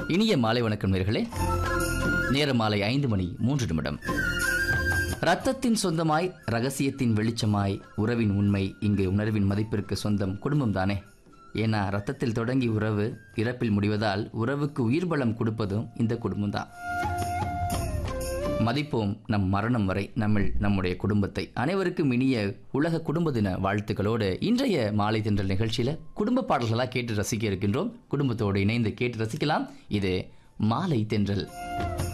இனிய மாலை வணக்கம் நேர்களே நேரம் மாலை ஐந்து மணி மூன்று நிமிடம் ரத்தத்தின் சொந்தமாய் ரகசியத்தின் வெளிச்சமாய் உறவின் உண்மை இங்கு உணர்வின் மதிப்பிற்கு சொந்தம் குடும்பம் தானே ஏன்னா ரத்தத்தில் தொடங்கி உறவு இறப்பில் முடிவதால் உறவுக்கு உயிர் பலம் கொடுப்பதும் இந்த குடும்பம்தான் மதிப்போம் நம் மரணம் வரை நம்மில் நம்முடைய குடும்பத்தை அனைவருக்கும் இனிய உலக குடும்ப தின வாழ்த்துக்களோடு இன்றைய மாலை தென்றல் நிகழ்ச்சியில குடும்ப பாடல்களாக கேட்டு ரசிக்க இருக்கின்றோம் குடும்பத்தோடு இணைந்து கேட்டு ரசிக்கலாம் இது மாலை தென்றல்